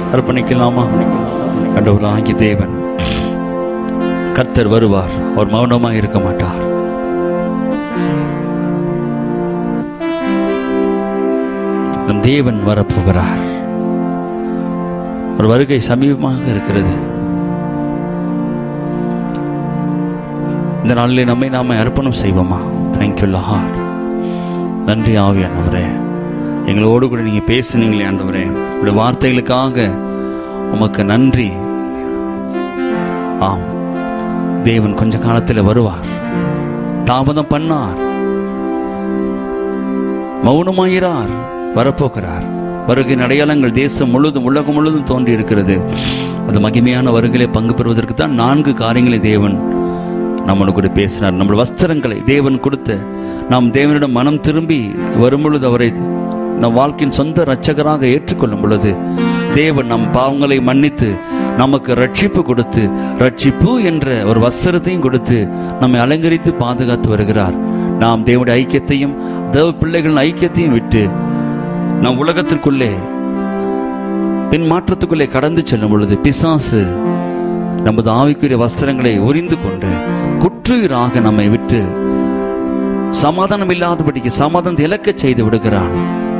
அர்ப்பணிக்கலாமா ஆண்டவராகிய தேவன் கர்த்தர் வருவார் அவர் மௌனமாக இருக்க மாட்டார் நம் தேவன் வரப்போகிறார் ஒரு வருகை சமீபமாக இருக்கிறது இந்த நாளிலே நம்மை நாம அர்ப்பணம் செய்வோமா தேங்க்யூ லார்ட் நன்றி ஆவியானவரே எங்களோடு கூட நீங்க பேசுனீங்களே ஆண்டவரே உடைய வார்த்தைகளுக்காக உமக்கு நன்றி ஆம் தேவன் கொஞ்ச காலத்தில் வருவார் தாமதம் பண்ணார் மௌனமாயிரார் வரப்போகிறார் வருகையின் அடையாளங்கள் தேசம் முழுதும் உலகம் முழுதும் தோன்றி இருக்கிறது அந்த மகிமையான வருகையிலே பங்கு பெறுவதற்கு தான் நான்கு காரியங்களை தேவன் நம்மளோட கூட பேசினார் நம்ம வஸ்திரங்களை தேவன் கொடுத்த நாம் தேவனிடம் மனம் திரும்பி வரும் பொழுது அவரை நம் வாழ்க்கையின் சொந்த இரட்சகராக ஏற்றுக்கொள்ளும் பொழுது தேவன் நம் பாவங்களை மன்னித்து நமக்கு ரட்சிப்பு கொடுத்து ரட்சிப்பு என்ற ஒரு வஸ்திரத்தையும் கொடுத்து நம்மை அலங்கரித்து பாதுகாத்து வருகிறார் நாம் தேவனுடைய ஐக்கியத்தையும் தேவ பிள்ளைகளின் ஐக்கியத்தையும் விட்டு நம் உலகத்திற்குள்ளே பின் மாற்றத்துக்குள்ளே கடந்து செல்லும் பொழுது பிசாசு நமது ஆவிக்குரிய வஸ்திரங்களை உரிந்து கொண்டு குற்றுயிராக நம்மை விட்டு சமாதானம் இல்லாதபடிக்கு சமாதானத்தை இழக்கச் செய்து விடுகிறான்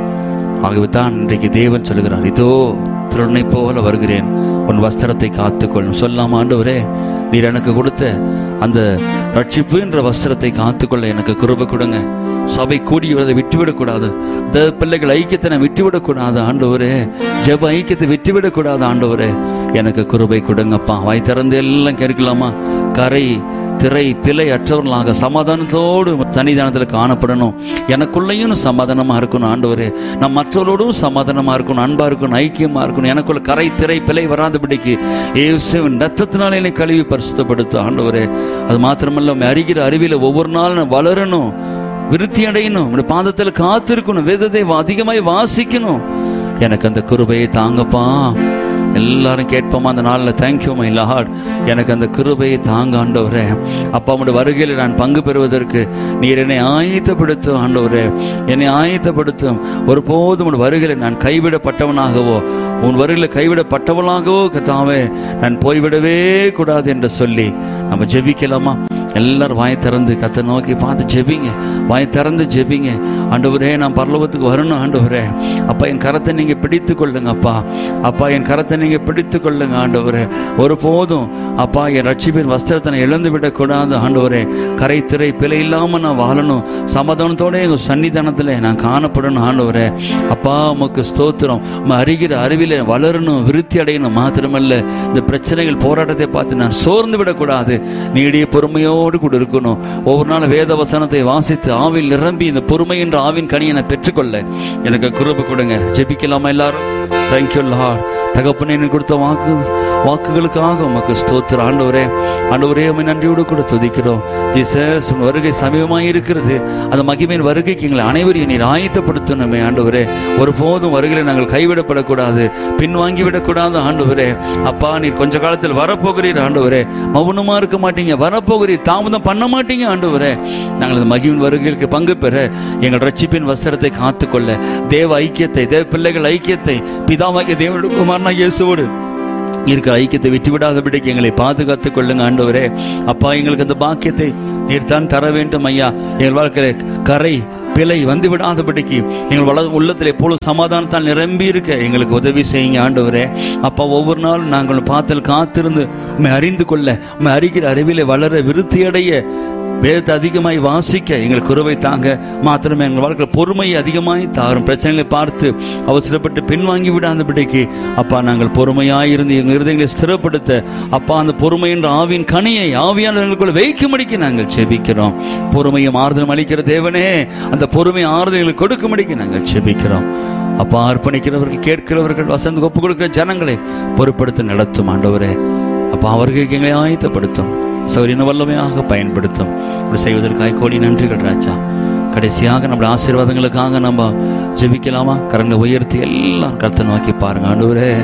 ஆகவே தான் இன்றைக்கு தேவன் சொல்லுகிறார் இதோ திருடனை போல வருகிறேன் உன் வஸ்திரத்தை காத்துக்கொள்ளும் சொல்லாம ஆண்டவரே நீர் எனக்கு கொடுத்த அந்த ரட்சிப்பு என்ற வஸ்திரத்தை காத்துக்கொள்ள எனக்கு குருப கொடுங்க சபை கூடி வரதை விட்டுவிடக்கூடாது இந்த பிள்ளைகள் ஐக்கியத்தை நான் விட்டுவிடக்கூடாது ஆண்டவரே ஜெப ஐக்கியத்தை விட்டுவிடக்கூடாது ஆண்டவரே எனக்கு குருபை கொடுங்கப்பா வாய் திறந்து எல்லாம் கேட்கலாமா கரை திரை பிழை அற்றவர்களாக சமாதானத்தோடு சன்னிதானத்தில் காணப்படணும் எனக்குள்ளேயும் சமாதானமா இருக்கணும் ஆண்டவரே நான் மற்றவர்களோடும் சமாதானமா இருக்கணும் அன்பா இருக்கணும் ஐக்கியமா இருக்கணும் எனக்குள்ள கரை திரை பிழை வராதபடிக்கு இயேசுவின் ரத்தத்தினால என்னை கழுவி பரிசுத்தப்படுத்து ஆண்டவரே அது மாத்திரமல்ல உம்மை அறிகிற அறிவில ஒவ்வொரு நாளும் நான் வளரணும் விருத்தி அடையணும் உடைய பாதத்தில் காத்திருக்கணும் வேதத்தை அதிகமாய் வாசிக்கணும் எனக்கு அந்த கிருபையை தாங்கப்பா எல்லாரும் கேட்போமா அந்த நாளில் தேங்க்யூ மை லார்ட் எனக்கு அந்த கிருபையை தாங்க ஆண்டவரே அப்பா உடைய வருகையில் நான் பங்கு பெறுவதற்கு நீர் என்னை ஆயத்தப்படுத்தும் ஆண்டவரே என்னை ஆயத்தப்படுத்தும் ஒருபோதும் உன் வருகையில் நான் கைவிடப்பட்டவனாகவோ உன் வருகையில் கைவிடப்பட்டவனாகவோ கத்தாவே நான் போய்விடவே கூடாது என்று சொல்லி நம்ம ஜெபிக்கலாமா எல்லாரும் வாய் திறந்து கத்தை நோக்கி பார்த்து ஜெபிங்க வாய் திறந்து ஜெபிங்க ஆண்டவரே நான் பரலோகத்துக்கு வரணும் ஆண்டவரே அப்பா என் கரத்தை நீங்க பிடித்து கொள்ளுங்க அப்பா அப்பா என் கரத்தை நீங்க பிடித்து கொள்ளுங்க ஆண்டவரே ஒருபோதும் அப்பா என் ரட்சிப்பின் வஸ்திரத்தை நான் இழந்து விடக்கூடாது ஆண்டவரே கரை திரை பிழை இல்லாம நான் வாழணும் சமாதானத்தோட எங்க சன்னிதானத்துல நான் காணப்படணும் ஆண்டவரே அப்பா உமக்கு ஸ்தோத்திரம் உம்மை அறிகிற அறிவில வளரணும் விருத்தி அடையணும் மாத்திரமல்ல இந்த பிரச்சனைகள் போராட்டத்தை பார்த்து நான் சோர்ந்து விடக்கூடாது நீடிய பொறுமையோடு கூட இருக்கணும் ஒவ்வொரு நாள் வேத வசனத்தை வாசித்து ஆவில் நிரம்பி இந்த பொறுமை என்ற ஆவின் கனியை நான் பெற்றுக்கொள்ள எனக்கு குருபு கொடுங்க ஜெபிக்கலாமா எல்லாரும் தேங்க்யூ லார்ட் தகப்பனே எனக்கு கொடுத்த வாக்கு வாக்குகளுக்காக உமக்கு ஸ்தோத்திர ஆண்டவரே ஆண்டவரே உம்மை நன்றியோடு கூட துதிக்கிறோம் ஜீசஸ் உன் வருகை சமீபமாக இருக்கிறது அந்த மகிமையின் வருகைக்கு எங்களை அனைவரையும் நீர் ஆயத்தப்படுத்தணுமே ஆண்டவரே ஒருபோதும் வருகையில் நாங்கள் கைவிடப்படக்கூடாது பின்வாங்கி விடக்கூடாது ஆண்டவரே அப்பா நீர் கொஞ்ச காலத்தில் வரப்போகிறீர் ஆண்டவரே மௌனமா இருக்க மாட்டீங்க வரப்போகிறீர் தாமதம் பண்ண மாட்டீங்க ஆண்டவரே நாங்கள் அந்த மகிமின் வருகைக்கு பங்கு பெற எங்கள் ரட்சிப்பின் வஸ்திரத்தை காத்துக்கொள்ள தேவ ஐக்கியத்தை தேவ பிள்ளைகள் ஐக்கியத்தை பிதாவாகிய தேவனுடைய குமாரனா இயேசுவோடு இருக்கிற ஐக்கியத்தை விட்டுவிடாதபடிக்கு எங்களை பாதுகாத்துக் கொள்ளுங்க ஆண்டவரே அப்பா எங்களுக்கு அந்த பாக்கியத்தை நீர் தான் தர வேண்டும் ஐயா எங்கள் வாழ்க்கையில கரை பிழை வந்து விடாதபடிக்கு எங்கள் வள உள்ளத்தில் எப்பொழுதும் சமாதானத்தால் நிரம்பி இருக்க எங்களுக்கு உதவி செய்யுங்க ஆண்டவரே அப்பா ஒவ்வொரு நாளும் நாங்கள் பாத்தில் காத்திருந்து உண்மை அறிந்து கொள்ள உண்மை அறிகிற அறிவிலே வளர விருத்தியடைய வேதத்தை அதிகமாய் வாசிக்க எங்கள் குருவை தாங்க மாத்திரமே எங்கள் வாழ்க்கையில் பொறுமையை அதிகமாய் தாரும் பிரச்சனைகளை பார்த்து அவசரப்பட்டு பின்வாங்கி விடாதபடிக்கு அப்பா நாங்கள் பொறுமையாய் இருந்து எங்கள் இருதயங்களை ஸ்திரப்படுத்த அப்பா அந்த பொறுமை என்ற ஆவின் கனியை ஆவியாளர்களுக்குள்ள வைக்கும்படிக்கு நாங்கள் செபிக்கிறோம் பொறுமையை ஆறுதலும் அளிக்கிற தேவனே அந்த பொறுமை ஆறுதல்களை கொடுக்கும்படிக்கு நாங்கள் செபிக்கிறோம் அப்பா அர்ப்பணிக்கிறவர்கள் கேட்கிறவர்கள் வசந்து ஒப்பு கொடுக்கிற ஜனங்களை பொறுப்படுத்த நடத்தும் ஆண்டவரே அப்பா அவர்களுக்கு எங்களை ஆயத்தப்படுத்தும் சௌரியன வல்லமையாக பயன்படுத்தும் இப்படி செய்வதற்காக கோடி நன்றிகள் ராஜா கடைசியாக நம்முடைய ஆசீர்வாதங்களுக்காக நம்ம ஜெபிக்கலாமா கரங்களை உயர்த்தி எல்லாம் கருத்தை நோக்கி பாருங்க ஆண்டவரே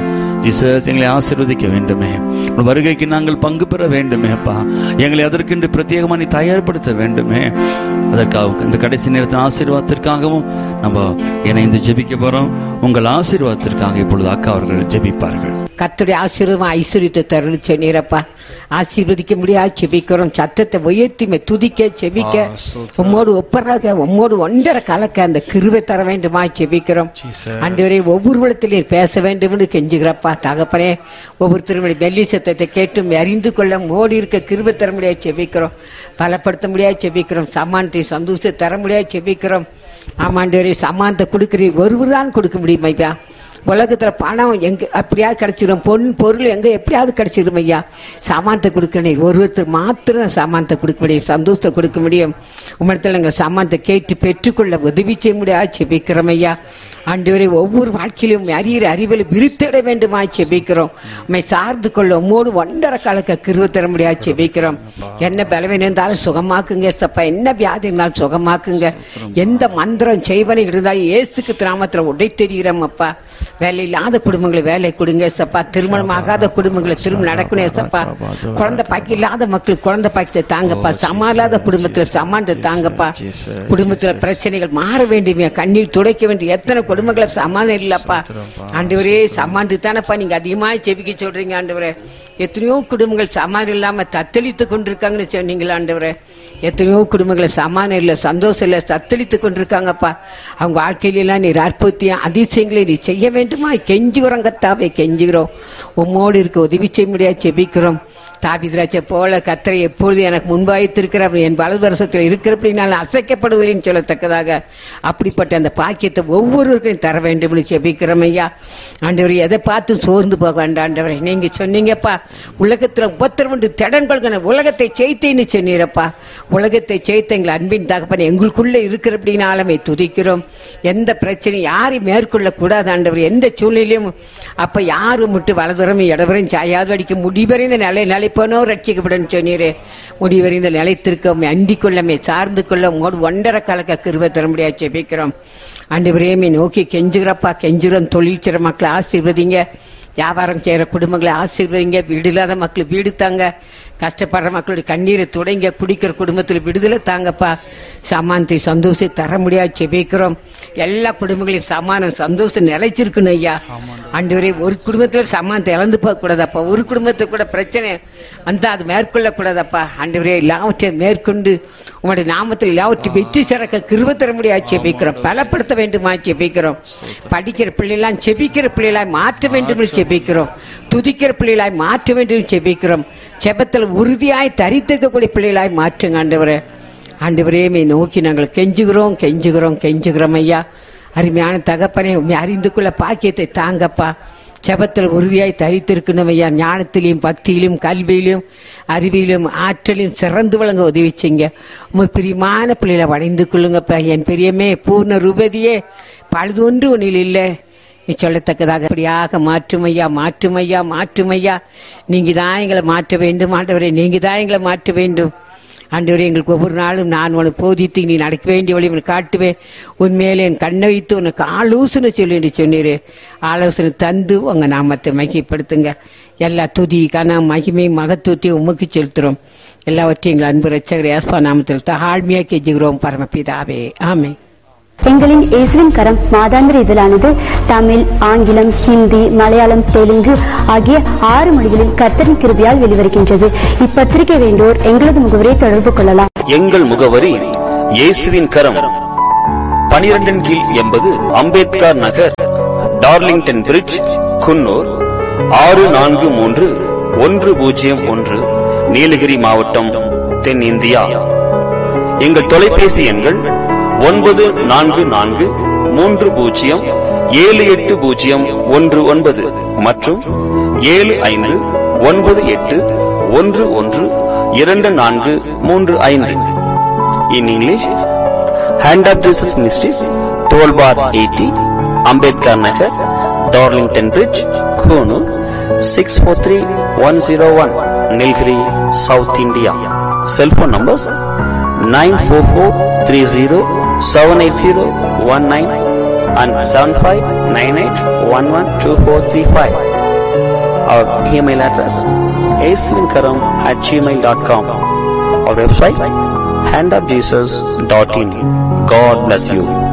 ஜீசஸ் எங்களை ஆசீர்வதிக்க வேண்டுமே உன் வருகைக்கு நாங்கள் பங்கு பெற வேண்டுமே அப்பா எங்களை அதற்கென்று பிரத்யேகமாக நீ தயார்படுத்த வேண்டுமே அதற்காக இந்த கடைசி நேரத்தின் ஆசீர்வாதத்திற்காகவும் நம்ம இணைந்து ஜெபிக்க போறோம் உங்கள் ஆசீர்வாதத்திற்காக இப்பொழுது அக்கா அவர்கள் ஜெபிப்பார்கள் கர்த்தருடைய ஆசீர்வாதம் ஐஸ்வர்யத்தை தருணம் சொன்னீரப்பா ஆசீர்வதிக்க முடியாது செபிக்கிறோம் சத்தத்தை உயர்த்தி மே துதிக்க செபிக்க உம்மோடு ஒப்பராக உம்மோடு ஒன்றரை கலக்க அந்த கிருவை தர வேண்டுமா செபிக்கிறோம் அன்றுவரை ஒவ்வொரு விடத்திலையும் பேச வேண்டும் என்று கெஞ்சுகிறப்பா தகப்பனே ஒவ்வொரு திருமணி வெள்ளி சத்தத்தை கேட்டும் அறிந்து கொள்ள மோடி இருக்க கிருவை தர முடியாது செபிக்கிறோம் பலப்படுத்த முடியாது செபிக்கிறோம் சமானத்தை சந்தோஷத்தை தர முடியாது செபிக்கிறோம் ஆமாண்டவரே சமானத்தை கொடுக்கிறீர் ஒருவர் தான் கொடுக்க முடியும் ஐயா உலகத்துல பணம் எங்க அப்படியாவது கிடைச்சிடும் பொன் பொருள் எங்க எப்படியாவது கிடைச்சிடும் ஐயா சாமானத்தை கொடுக்கணும் ஒருத்தர் மாத்திரம் சாமானத்தை கொடுக்க முடியும் சந்தோஷத்தை கொடுக்க முடியும் உம்மிடத்தில் எங்கள் சாமானத்தை கேட்டு பெற்றுக்கொள்ள உதவி செய்ய முடியாது செபிக்கிறோம் ஐயா ஆண்டவரை ஒவ்வொரு வாழ்க்கையிலும் அறிகிற அறிவில் விருத்திட வேண்டுமா செபிக்கிறோம் உண்மை சார்ந்து கொள்ள உம்மோடு ஒன்றரை காலக்க கிருவ தர முடியாது செபிக்கிறோம் என்ன பலவீனம் இருந்தாலும் சுகமாக்குங்க சப்பா என்ன வியாதி இருந்தாலும் சுகமாக்குங்க எந்த மந்திரம் செய்வனை இருந்தாலும் இயேசுக்கு திராமத்துல உடை தெரிகிறோம் அப்பா வேலை இல்லாத குடும்பங்களை வேலை கொடுங்க சப்பா திருமணம் ஆகாத குடும்பங்களை திருமணம் நடக்கணும் சப்பா குழந்தை பாக்கி இல்லாத மக்களுக்கு குழந்தை பாக்கியத்தை தாங்கப்பா சமா இல்லாத குடும்பத்துல சமானத்தை தாங்கப்பா குடும்பத்துல பிரச்சனைகள் மாற வேண்டிய கண்ணீர் துடைக்க வேண்டிய எத்தனை குடும்பங்களை சமாதானம் இல்லப்பா ஆண்டவரே சமாந்து தானப்பா நீங்க அதிகமா செபிக்க சொல்றீங்க ஆண்டவரே எத்தனையோ குடும்பங்கள் சமாதானம் இல்லாம தத்தளித்து கொண்டிருக்காங்கன்னு சொன்னீங்களா ஆண்டவரே எத்தனையோ குடும்பங்களை சமாதானம் இல்லை சந்தோஷம் இல்லை தத்தளித்து கொண்டிருக்காங்கப்பா அவங்க வாழ்க்கையில எல்லாம் நீர் அற்புத்தியம் அதிசயங்களை நீ செய்ய வேண்டுமா கெஞ்சுகிறோம் கத்தாவே கெஞ்சுகிறோம் உம்மோடு இருக்க உதவி செய்ய முடியாது செபிக்கிறோம் தாபிதிராட்சை போல கத்தரை எப்பொழுது எனக்கு முன்பாய்த்திருக்கிற என் வலதுவரசத்தில் இருக்கிறபடி நான் அசைக்கப்படுவதில்லைன்னு சொல்லத்தக்கதாக அப்படிப்பட்ட அந்த பாக்கியத்தை ஒவ்வொருவருக்கும் தர வேண்டும் என்று செபிக்கிறோம் ஐயா ஆண்டவர் எதை பார்த்து சோர்ந்து போக வேண்டாம் ஆண்டவரே நீங்க சொன்னீங்கப்பா உலகத்துல உபத்திரவண்டு திடன் கொள்கிற உலகத்தை செய்தேன்னு சொன்னீரப்பா உலகத்தை செய்த எங்கள் அன்பின் தகப்பன் எங்களுக்குள்ள இருக்கிறபடினாலுமே துதிக்கிறோம் எந்த பிரச்சனையும் யாரையும் மேற்கொள்ள கூடாது ஆண்டவர் எந்த சூழ்நிலையும் அப்ப யாரும் விட்டு வலதுரம் இடவரையும் சாயாது அடிக்க முடிவறிந்த நிலை நிலைப்பனோ ரட்சிக்கப்படும் சொன்னீரே முடிவறிந்த நிலைத்திருக்க அண்டிக் கொள்ளமே சார்ந்து கொள்ள உங்களோடு ஒன்றரை கலக்க கிருப தர முடியாது ஜெபிக்கிறோம் ஆண்டவரே மே நோக்கி கெஞ்சுகிறப்பா கெஞ்சுகிறோம் தொழில் செய்கிற மக்களை ஆசீர்வதிங்க வியாபாரம் செய்கிற குடும்பங்களை ஆசீர்வதிங்க வீடு இல்லாத மக்கள் வீடு தாங்க கஷ்டப்படுற மக்களுடைய கண்ணீரை துடைங்க குடிக்கிற குடும்பத்தில் விடுதலை தாங்கப்பா சமானத்தை சந்தோஷத்தை தர முடியாது செபிக்கிறோம் எல்லா குடும்பங்களையும் சமானம் சந்தோஷம் நிலைச்சிருக்கணும் ஐயா ஆண்டவரே ஒரு குடும்பத்தில் சமானத்தை இழந்து போக கூடாதப்பா ஒரு குடும்பத்துக்கு கூட பிரச்சனை வந்தா அது மேற்கொள்ள கூடாதப்பா ஆண்டவரே எல்லாவற்றையும் மேற்கொண்டு உங்களுடைய நாமத்தில் எல்லாவற்றையும் வெற்றி சிறக்க கிருப தர முடியாது செபிக்கிறோம் பலப்படுத்த வேண்டுமா செபிக்கிறோம் படிக்கிற பிள்ளைலாம் செபிக்கிற பிள்ளைகளாய் மாற்ற வேண்டும் என்று செபிக்கிறோம் துதிக்கிற பிள்ளைகளாய் மாற்ற வேண்டும் என்று செபிக்கிறோம் செபத்தில் உறுதியாய் தரித்திருக்கக்கூடிய பிள்ளைகளாய் மாற்றுங்க ஆண்டவரே ஆண்டவரே மே நோக்கி நாங்கள் கெஞ்சுகிறோம் கெஞ்சுகிறோம் கெஞ்சுகிறோம் ஐயா அருமையான தகப்பனே உண்மை அறிந்து கொள்ள பாக்கியத்தை தாங்கப்பா செபத்தில் உறுதியாய் தரித்திருக்கணும் ஐயா ஞானத்திலையும் பக்தியிலும் கல்வியிலும் அறிவிலும் ஆற்றலையும் சிறந்து வழங்க உதவி செய்ங்க உங்க பிரியமான பிள்ளைகளை வணைந்து கொள்ளுங்கப்பா என் பெரியமே பூர்ண ரூபதியே பழுதொன்று ஒன்றில் இல்லை நீ சொல்லத்தக்கதாக அப்படியாக மாற்றுமையா மாற்றுமையா மாற்றுமையா நீங்க தான் எங்களை மாற்ற வேண்டும் ஆண்டவரே நீங்க தான் எங்களை மாற்ற வேண்டும் ஆண்டவரே எங்களுக்கு ஒவ்வொரு நாளும் நான் உனக்கு போதித்து நீ நடக்க வேண்டிய வழி உனக்கு காட்டுவேன் உண்மையிலே என் கண்ணை வைத்து உனக்கு ஆலோசனை சொல்லி சொன்னீரு ஆலோசனை தந்து உங்க நாமத்தை மகிமைப்படுத்துங்க எல்லா துதி கன மகிமை மகத்துவத்தையும் உமக்கு செலுத்துறோம் எல்லாவற்றையும் எங்கள் அன்பு ரச்சகர் ஏஸ்பா நாமத்தில் தாழ்மையா கெஞ்சுகிறோம் பரமபிதாவே ஆமே எங்களின் இயேசுவின் கரம் மாதாந்திர இதழானது தமிழ் ஆங்கிலம் ஹிந்தி மலையாளம் தெலுங்கு ஆகிய ஆறு மொழிகளில் கர்த்தரின் கிருபியால் வெளிவருகின்றது இப்பத்திரிகை வேண்டோர் எங்களது முகவரியை தொடர்பு கொள்ளலாம் எங்கள் முகவரி இயேசுவின் கரம் பனிரெண்டின் கீழ் எண்பது அம்பேத்கர் நகர் டார்லிங்டன் பிரிட்ஜ் குன்னூர் ஆறு நான்கு மூன்று ஒன்று பூஜ்ஜியம் ஒன்று நீலகிரி மாவட்டம் தென்னிந்தியா எங்கள் தொலைபேசி எண்கள் ஒன்பது நான்கு நான்கு மூன்று பூஜ்ஜியம் ஏழு எட்டு பூஜ்ஜியம் ஒன்று ஒன்பது மற்றும் ஏழு ஐந்து ஒன்பது எட்டு ஒன்று ஒன்று இரண்டு நான்கு மூன்று ஐந்து in English hand of Jesus ministries twelve bar eighty Ambedkar Nagar Darlington bridge Coonoor six four three one zero one Nilgiri south India cellphone numbers nine four four three zero seven eight zero one nine and seven five nine eight one one two four three five our email address asvinkaram at gmail.com. Our website handofjesus.in. God bless you.